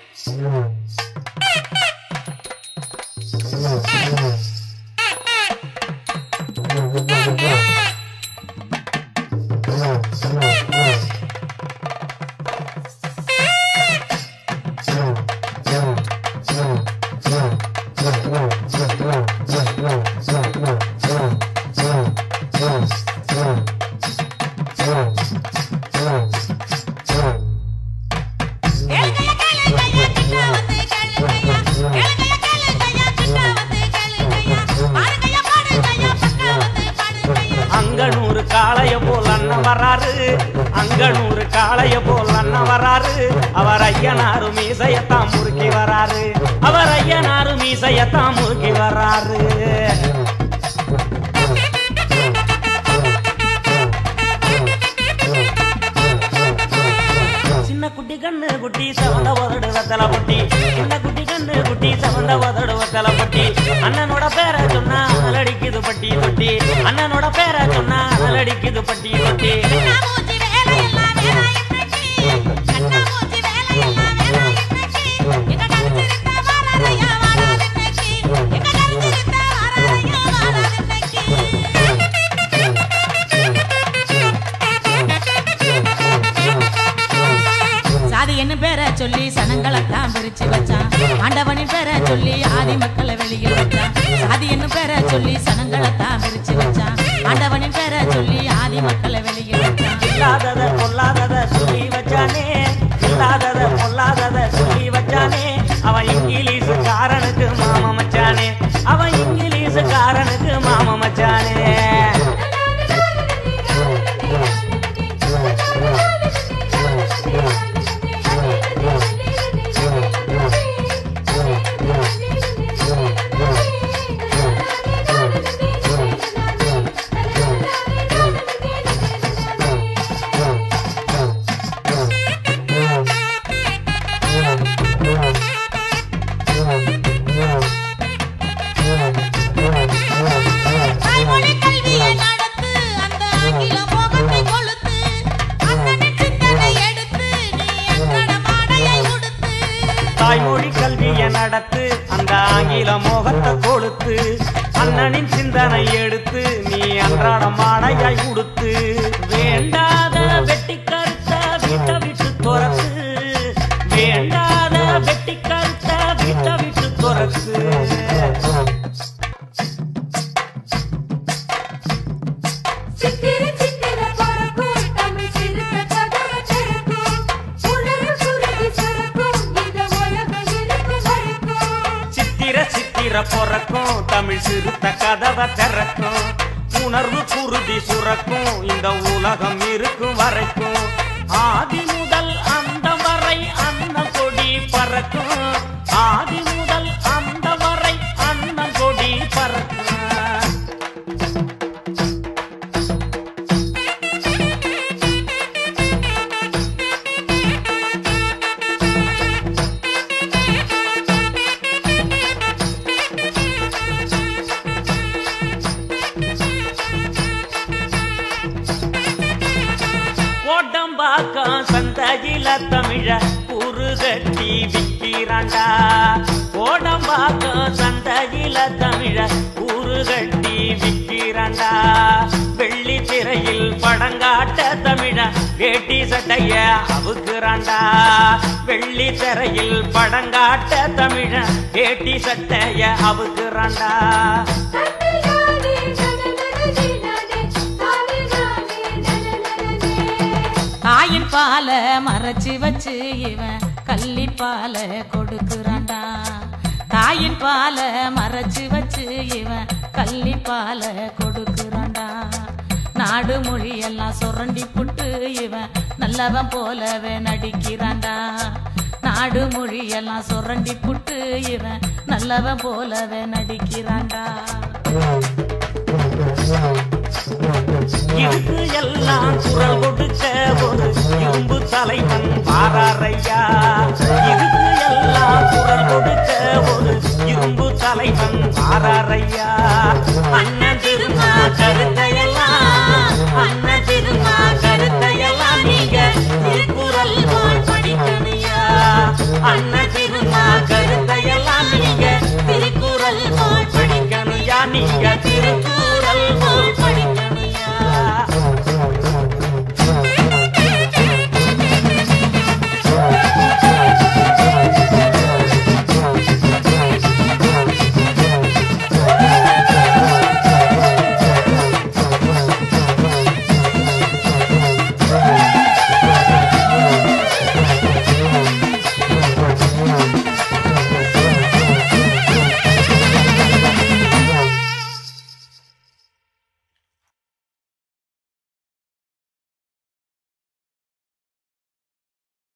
கேளுங்கய்யா, கேளுங்கய்யா, கிட்ட வந்து கேளுங்கய்யா. கேளுங்கய்யா, கேளுங்கய்யா, கிட்ட வந்து கேளுங்கய்யா. பாருங்கய்யா, பாருங்கய்யா, பக்கம் வந்து பாருங்கய்யா. அங்கனூறு காளைய போல் அண்ணன் வராரு அங்கனூறு காளைய போல் அண்ணன் வராரு அவர் ஐயனாரு மீசையத்தான் முறுக்கி வராரு அவர் ஐயனாரு மீசையத்தான் முறுக்கி வராரு சின்ன குட்டி கண்ணு குட்டி செவந்த உதடு வெத்தல பொட்டி சின்ன குட்டி கண்ணு குட்டி செவந்த உதடு வெத்தல பொட்டி அண்ணனோட பேரை சொன்னா அலடிக்குது பட்டி தொட்டி அண்ணனோட பேரை சொன்னா அலடிக்குது பட்டி தொட்டி கண்ணாமூச்சி வேலையெல்லாம் வேலாயம் வெட்டி. கண்ணாமூச்சி வேலையெல்லாம் வேலாயம் வெட்டி. எங்க கருத்திருந்த வாராதையா வாராது இன்னைக்கு. எங்க கருத்திருந்த வாராதையா வாராது இன்னைக்கு. சாதி என்ன பேரை சொல்லி சனங்களைத்தான் பிரிச்சு வச்சான் ஆண்டவனின் பேரை சொல்லி ஆதி மக்களை வெளியில் வச்சான் சாதி என்ன பேரை சொல்லி சனங்களைத்தான் பிரிச்சு வச்சான் ஆண்டவனின் பேரை சொல்லி ஆதி மக்களை வெளியில் வச்சான் இல்லாதத பொல்லாதத சொல்லி வச்சானே இல்லாதத பொல்லாதத சொல்லி வச்சானே அவன் இங்கிலீஷ் காரனுக்கு மாம மச்சானே அவன் இங்கிலீஷ் காரனுக்கு மாம மச்சானே தாய்மொழி கல்வியை நடத்து அந்த ஆங்கில மோகத்தை கொளுத்து அண்ணனின் சிந்தனை எடுத்து நீ எங்கட மாடையை உடுத்து தாய்மொழி கல்வியை நடத்து அந்த ஆங்கில மோகத்தை கொளுத்து அண்ணனின் சிந்தனை எடுத்து நீ அன்றாட மாடையாய் உடுத்து வேண்டாத வெட்டி கருத்த வீட்டை விட்டு துரத்து வேண்டாத வெட்டி கருத்த வீட்டை விட்டு துரத்து சித்திர சித்திர பறக்கும் தமிழ் சிறுத்த கதவை திறக்கும் உணர்வு சுருதி சுரக்கும் இது உலகம் இருக்கும் வரைக்கும் சித்திர சித்திர பொறக்கும் தமிழ் சிறுத்த கதவை திறக்கும் உணர்வு குருதி சுரக்கும் இந்த உலகம் இருக்கும் வரைக்கும் ஆதி முதல் அந்த வரை அந்த கொடி பறக்கும் ஆதி முதல் அந்த வரை அந்த கொடி பறக்கும் கோட்டம்பாக்கம் சந்தையில தமிழ குறுகட்டி விக்கிறாண்டா கோடம்பாக்கம் சந்தையில தமிழ குறுகட்டி விக்கிறாண்டா வெள்ளி திரையில் படங்காட்ட தமிழ வேட்டி சட்டைய அவுக்குறாண்டா வெள்ளி திரையில் படங்காட்ட தமிழ வேட்டி சட்டைய அவுக்குறாண்டா தன்னிலானே நனநனதினானே தானிலானே நனநனனே தாயின் பால மறைச்சு வச்சு இவன் கள்ளி பால கொடுக்குறான்டா தாயின் பால மறைச்சு வச்சு இவன் கள்ளி பால கொடுக்குறான்டா நாடு மொழி எல்லாம் சுரண்டி புட்டு இவன் நல்லவன் போலவே நடிக்கிறான்டா நாடு மொழி எல்லாம் சுரண்டி புட்டு இவன் நல்லவன் போலவே நடிக்கிறான்டா இதுக்கு எல்லாம் குரல் கொடுக்க ஒரு இரும்பு தலைவன் பாராரையா இதுக்கு எல்லாம் குரல் கொடுக்க ஒரு இரும்பு தலைவன் பாராரையா அண்ணன் திருமா கருத்தையெல்லாம் அண்ணன் திருமா கருத்தையெல்லாம் நீங்க திருக்குறள் போல் படிக்கணையா அண்ணன் திருநாள் கருத்தையெல்லாம் நீங்க திருக்குறள் நூல் படிக்கணும் யா நீங்க